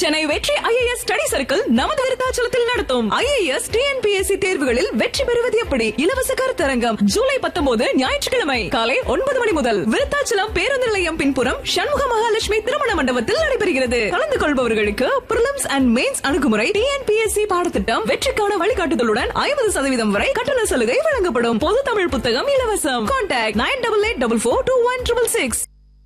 சென்னை வெற்றி IAS study circle நமது விருத்தாச்சலத்தில் நடத்தும் ஐஏஎஸ் டிஎன்பிஎஸ்சி தேர்வுகளில் வெற்றி பெறுவது எப்படி இலவச கருத்தரங்கம் ஜூலை பத்தொன்பது ஞாயிற்றுக்கிழமை காலை ஒன்பது மணி முதல் விருத்தாச்சலம் பேருந்து நிலையம் பின்புறம் சண்முக மகாலட்சுமி திருமண மண்டபத்தில் நடைபெறுகிறது கலந்து கொள்பவர்களுக்கு பிரிலிம்ஸ் அண்ட் மெயின்ஸ் அணுகுமுறை டிஎன்பிஎஸ்சி பாடத்திட்டம் வெற்றிக்கான வழிகாட்டுதலுடன் ஐம்பது சதவீதம் வரை கட்டண சலுகை வழங்கப்படும் பொது தமிழ் புத்தகம் இலவசம் contact nine double eight double four two one triple six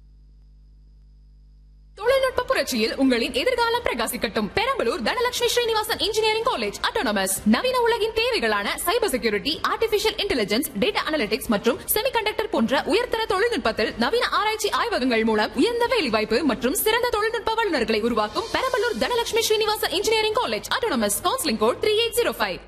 தொழில்நுட்ப புரட்சியில் உங்களின் எதிர்காலம் பிரகாசிக்கட்டும் Perambalur Dhanalakshmi Srinivasan engineering college autonomous நவீன உலகின் தேவைகளான cyber security artificial intelligence data analytics மற்றும் செமிகண்டக்டர் போன்ற உயர்தர தொழில்நுட்பத்தில் நவீன ஆராய்ச்சி ஆய்வகங்கள் மூலம் உயர்ந்த வேலைவாய்ப்பு மற்றும் சிறந்த தொழில்நுட்ப வல்லுநர்களை உருவாக்கும் Perambalur Dhanalakshmi Srinivasan engineering college autonomous counselling code three eight zero five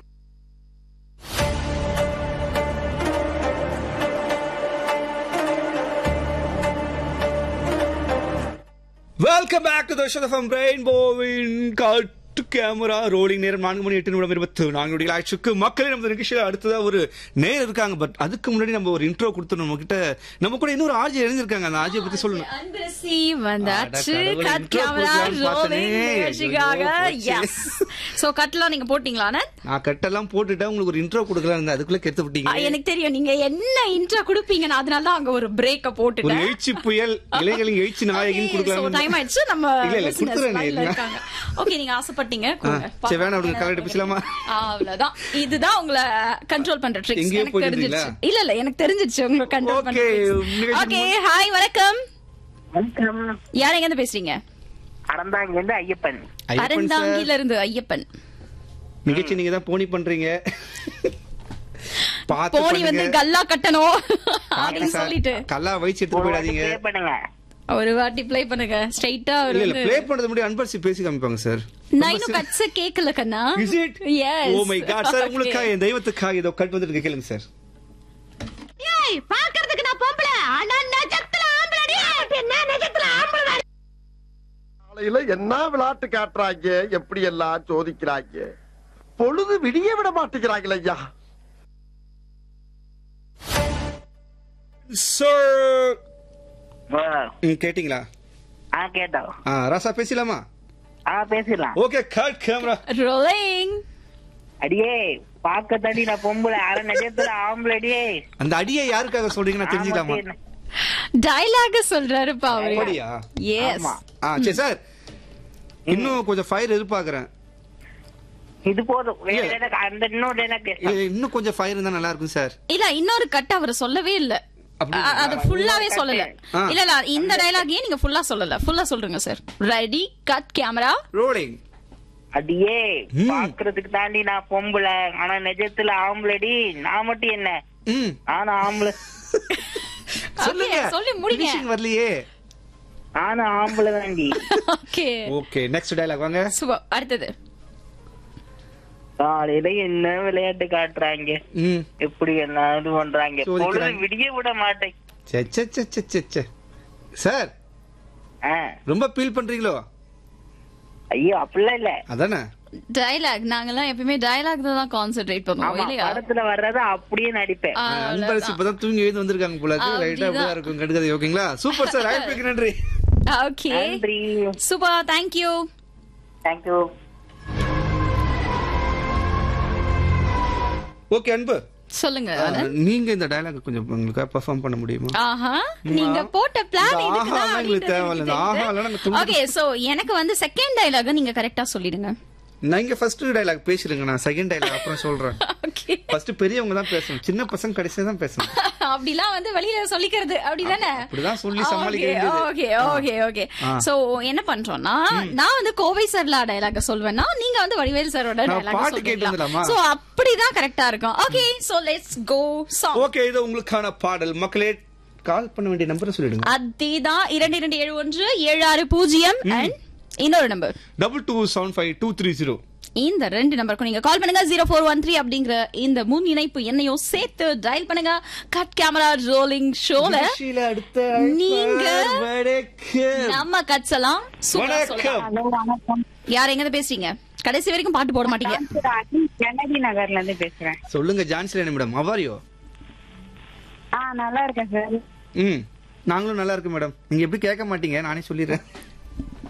welcome back to Darshan from ரெயின்போவின் காட்டு கேமரா ரோலிங் நேரம் நான்கு மணி எட்டு நிமிடம் இருபத்தி நான்கு நொடிகள் ஆயிடுச்சுக்கு மக்களே நம்ம நிகழ்ச்சியில் அடுத்ததா ஒரு நேர் இருக்காங்க பட் அதுக்கு முன்னாடி நம்ம ஒரு இன்ட்ரோ கொடுத்துருவோம் நம்ம கிட்ட நம்ம கூட இன்னொரு ஆர்ஜி எழுந்திருக்காங்க அந்த ஆர்ஜியை பத்தி சொல்லணும் அன்பரசி வந்தாச்சு அட கடவுளே, கட் intro கேமரா கொடுக்கலாம்னு பார்த்தனே. ரோலிங் நிகழ்ச்சிக்காக ஐயோ, எஸ் சோ கட்லாம் நீங்க போட்டீங்களானே நான் கட்டெல்லாம் போட்டுட்டேன் உங்களுக்கு ஒரு இன்ட்ரோ கொடுக்கலாம் இருந்தேன் அதுக்குள்ள கெடுத்து விட்டீங்க எனக்கு தெரியும் நீங்க என்ன இன்ட்ரோ கொடுப்பீங்க நான் அதனால தான் அங்க ஒரு பிரேக்க ஒரு போட்டுட்டேன் எழுச்சி புயல் இளைஞர்களின் எழுச்சி நாயகின்னு கொடுக்கலாம் டைம் ஆயிடுச்சு நம்ம இல்ல, இல்ல, business கொடுத்துறேன் line ல இருங்க. இருக்காங்க ஓகே நீங்க ஆசைப்பட்டீங்க ஆ, கொடுங்க. சரி வேணாம் விடுங்க கலெக்ட் பேசலாமா அவ்வளவுதான் இதுதான் உங்களை கண்ட்ரோல் பண்ற ட்ரிக்ஸ் எங்கேயோ எனக்கு போயிட்டு தெரிஞ்சிருச்சு இருந்தீங்களா? இல்ல இல்ல எனக்கு தெரிஞ்சிருச்சு உங்களை கண்ட்ரோல் பண்ற Okay, நிகழ்ச்சி ஓகே ஹாய் வணக்கம் வணக்கம் யார் எங்க இருந்து பேசுறீங்க அறந்தாங்கிலிருந்து ஐயப்பன் ஐயப்பன் சார் அறந்தாங்கில இருந்து ஐயப்பன் நிகழ்ச்சி நீங்க தான் போனி பண்றீங்க பார்த்து போனி வந்து பண்ணுங்க. கல்லா கட்டணும் பார்த்து அப்படின்னு சார். சொல்லிட்டு கல்லா வயிச்சு எடுத்து போயிடாதீங்க ப்ளே பண்ணுங்க ஒரு வாட்டி ப்ளே பண்ணுங்க ஸ்ட்ரைட்டா அவர் இல்ல இல்ல வந்து ப்ளே பண்றது முன்னாடி அன்பரசி பேசி காமிப்பாங்க சார் நான் இன்னும் கட்ஸ் கேக்கல கண்ணா is it yes oh my god sir உங்களுக்காக என் தெய்வத்துக்காக ஏதோ கட் வந்துட்டு கேளுங்க சார் ஏய் பாக்குறதுக்கு நான் பொம்பளை ஆனா நெஜத்துல ஆம்பளடி என்ன நெஜத்துல ஆம்பளை காலையில என்ன விளையாட்டு காட்டுறாங்க எப்படி எல்லாம் சோதிக்கிறாங்க பொழுது விடிய விட மாட்டேங்கிறாங்களே ஐயா சார் ஓ, கேட்டிங்களா ஆ கேட்டோம் ஆ ராசா பேசலாமா ஆ பேசிடலாம் ஓகே கட் கேமரா ரோலிங் அடியே பாக்க தடி நான் பொம்பளை அரை நிஜத்துல ஆம்பளடியே அந்த அடியை யாருக்காக சொல்றீங்க நான் தெரிஞ்சுக்கலாமா டயலாக் சொல்றாருப்பா அவரு அப்படியா எஸ் ஆமா. ஆ சரி சார் இன்னும் கொஞ்சம் ஃபயர் எதிர்பார்க்கறேன் இது போதும் வேற இல்ல. எனக்கு அந்த இன்னொரு எனக்கு இல்ல, இன்னும் கொஞ்சம் ஃபயர் இருந்தா நல்லா இருக்கும் சார் இல்ல இன்னொரு கட் அவர் சொல்லவே இல்ல அப்படியா? அ- அது ஃபுல்லாவே சொல்லல ஆ. இல்ல இல்ல இந்த டயலாகையே நீங்க ஃபுல்லா சொல்லல ஃபுல்லா சொல்றீங்க sir ready cut camera rolling அடியே ம். பாக்குறதுக்கு தாண்டி நான் பொம்பளை ஆனா நிஜத்துல ஆம்பளடி நான் மட்டும் என்ன ம் நானும் ஆம்பளை சொல்லுங்க சொல்லி முடிங்க. Finishing வரலையே நானும் ஆம்பளை தாண்டி ஓகே ஓகே நெக்ஸ்ட் டயலாக் வாங்க சூப்பர் அடுத்தது காலையில என்ன விளையாட்டு காட்டுறாங்க ம் எப்படி என்ன இது பண்றாங்க சோதிக்கிறாங்க. பொழுது விடிய விட மாட்டேன் சே சே சே சே சே சே சார் ஆ, ரொம்ப ஃபீல் பண்றீங்களோ ஐயோ அப்படிலாம் இல்ல அதானே டயலாக் நாங்கெல்லாம் எப்பயுமே டயலாக் தான் கான்சென்ட்ரேட் பண்ணுவோம் ஆமா இல்லையா படத்துல வர்றத அப்படியே நடிப்பேன் ஆ, அன்பரசு இப்பதான் தூங்கி எழுந்து வந்திருக்காங்க போல இருக்கு ரைட்டா அப்படிதான். அப்படிதான் இருக்கும் கண்டுக்காது ஓகேங்களா சூப்பர் சார் வாய்ப்புக்கு நன்றி ஓகே நன்றி சூப்பர் தேங்க்யூ தேங்க்யூ ஓகே அன்பு சொல்லுங்க ஆ, நீங்க இந்த டயலாக் கொஞ்சம் உங்களுக்கு பெர்ஃபார்ம் பண்ண முடியுமா ஆஹா நீங்க போட்ட பிளான் இந்த இதுக்குதான் ஆஹா எங்களுக்கு தேவையில்ல. இந்த ஆஹா எல்லாம் நாங்க துண்டு- ஓகே சோ எனக்கு வந்து செகண்ட் டயலாக் நீங்க கரெக்டா சொல்லிடுங்க நீங்க ஃபர்ஸ்ட் டயலாக் பேசுறீங்க நான் செகண்ட் டயலாக் அப்புறம் சொல்றேன் ஓகே ஃபர்ஸ்ட் பெரியவங்க தான் பேசணும் சின்ன பசங்க கடைசியா தான் பேசணும் அப்படிலாம் வந்து வெளியில சொல்லிக்கிறது அப்படிதானே அப்படிதான் சொல்லி சமாளிக்க வேண்டியது. ஓகே ஓகே ஓகே ஆ. சோ என்ன பண்றோம்னா நான் வந்து கோவை சார்ல டயலாக சொல்வேன்னா நீங்க வந்து வடிவேல் சாரோட நான் டயலாக பாட்டு கேட்டு சொல்றீங்களா வந்துடலாமா? சோ அப்படிதான் கரெக்டா இருக்கும் okay so let's go song okay இது உங்களுக்கான பாடல் மக்களே கால் பண்ண வேண்டிய நம்பரை சொல்லிடுங்க அதேதான் இரண்டு இரண்டு ஏழு ஒன்று ஏழு ஆறு பூஜ்ஜியம் அண்ட் இன்னொரு number double two seven five two three zero இந்த ரெண்டு நம்பருக்கும் நீங்க கால் பண்ணுங்க ஜீரோ ஃபோர் ஒன் த்ரீ அப்படிங்கிற இந்த முன் இணைப்பு என்னையும் சேர்த்து டயல் பண்ணுங்க கட் கேமரா ரோலிங் ஷோல அடுத்த நீங்க வணக்கம். நம்ம கட்ஸ் எல்லாம் சூப்பரா சொல்லலாம். வணக்கம் யார் எங்க இருந்து பேசுறீங்க கடைசி வரைக்கும் பாட்டு போட மாட்டீங்க கண்ணகி நகர்ல இருந்து பேசுறேன் சொல்லுங்க ஜான்சிலேன் மேடம் அவாரியோ ஆ நல்லா இருக்கேன் சார் ம் நாங்களும் நல்லா இருக்கு மேடம் நீங்க எப்படி கேட்க மாட்டீங்க நானே சொல்லிடுறேன்